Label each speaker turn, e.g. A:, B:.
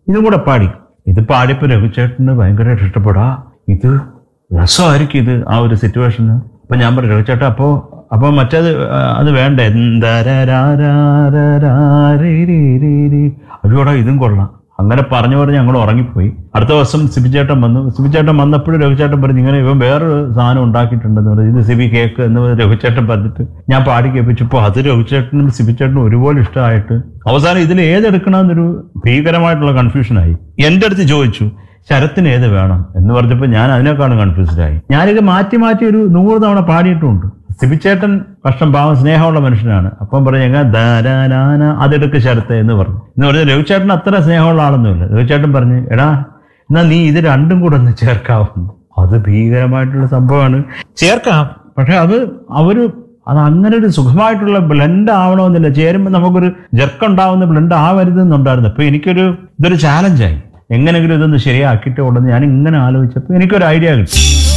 A: ഇതും കൂടെ പാടി ഇത് പാടിയപ്പോൾ രഘുചേട്ടന് ഭയങ്കരമായിട്ട് ഇഷ്ടപ്പെടാ ഇത് രസമായിരിക്കും ഇത് ആ ഒരു സിറ്റുവേഷന് അപ്പൊ ഞാൻ പറഞ്ഞു രഘുചേട്ടാ അപ്പോ അപ്പൊ മറ്റേത് ആ, അത് വേണ്ട അയ്യോടാ ഇതും കൊള്ളാം അങ്ങനെ പറഞ്ഞു പറഞ്ഞ് ഞങ്ങൾ ഉറങ്ങിപ്പോയി അടുത്ത ദിവസം സിബിച്ചേട്ടൻ വന്നു സിബിച്ചേട്ടൻ വന്നപ്പോഴും രഘുചേട്ടൻ പറഞ്ഞു ഇങ്ങനെ ഇവൻ വേറൊരു സാധനം ഉണ്ടാക്കിയിട്ടുണ്ടെന്ന് പറഞ്ഞു ഇത് സിബി കേക്ക് എന്ന് പറഞ്ഞ് രഘുചേട്ടൻ പറഞ്ഞിട്ട് ഞാൻ പാടി കേൾപ്പിച്ചപ്പോൾ അത് രഘുചേട്ടനും സിബിച്ചേട്ടനും ഒരുപോലെ ഇഷ്ടമായിട്ട് അവസാനം ഇതിൽ ഏതെടുക്കണമെന്നൊരു ഭീകരമായിട്ടുള്ള കൺഫ്യൂഷനായി എൻ്റെ അടുത്ത് ചോദിച്ചു ശരത്തിന് ഏത് വേണം എന്ന് പറഞ്ഞപ്പോൾ ഞാൻ അതിനേക്കാളും കൺഫ്യൂസ്ഡ് ആയി ഞാനിത് മാറ്റി മാറ്റി ഒരു നൂറ് തവണ പാടിയിട്ടുമുണ്ട് സിബിച്ചേട്ടൻ കഷ്ടം പാവം സ്നേഹമുള്ള മനുഷ്യനാണ് അപ്പം പറഞ്ഞു ഞങ്ങൾ ദാരാനാന അതെടുക്ക് ശരത്ത് എന്ന് പറഞ്ഞു എന്ന് പറഞ്ഞാൽ രവിചേട്ടൻ അത്ര സ്നേഹമുള്ള ആളൊന്നുമില്ല രവിചേട്ടൻ പറഞ്ഞു എടാ എന്നാ നീ ഇത് രണ്ടും കൂടെ ഒന്ന് ചേർക്കാവും അത് ഭീകരമായിട്ടുള്ള സംഭവമാണ് ചേർക്കാം പക്ഷെ അത് അവര് അത് അങ്ങനെ ഒരു സുഖമായിട്ടുള്ള ബ്ലെൻഡ് ആവണമെന്നില്ല ചേരുമ്പോൾ നമുക്കൊരു ജെർക്കുണ്ടാവുന്ന ബ്ലെൻഡ് ആവരുതെന്നുണ്ടായിരുന്നു അപ്പൊ എനിക്കൊരു ഇതൊരു ചാലഞ്ചായി എങ്ങനെങ്കിലും ഇതൊന്ന് ശരിയാക്കിയിട്ട് ഉണ്ടെന്ന് ഞാൻ ഇങ്ങനെ ആലോചിച്ചപ്പോൾ എനിക്കൊരു ഐഡിയ കിട്ടി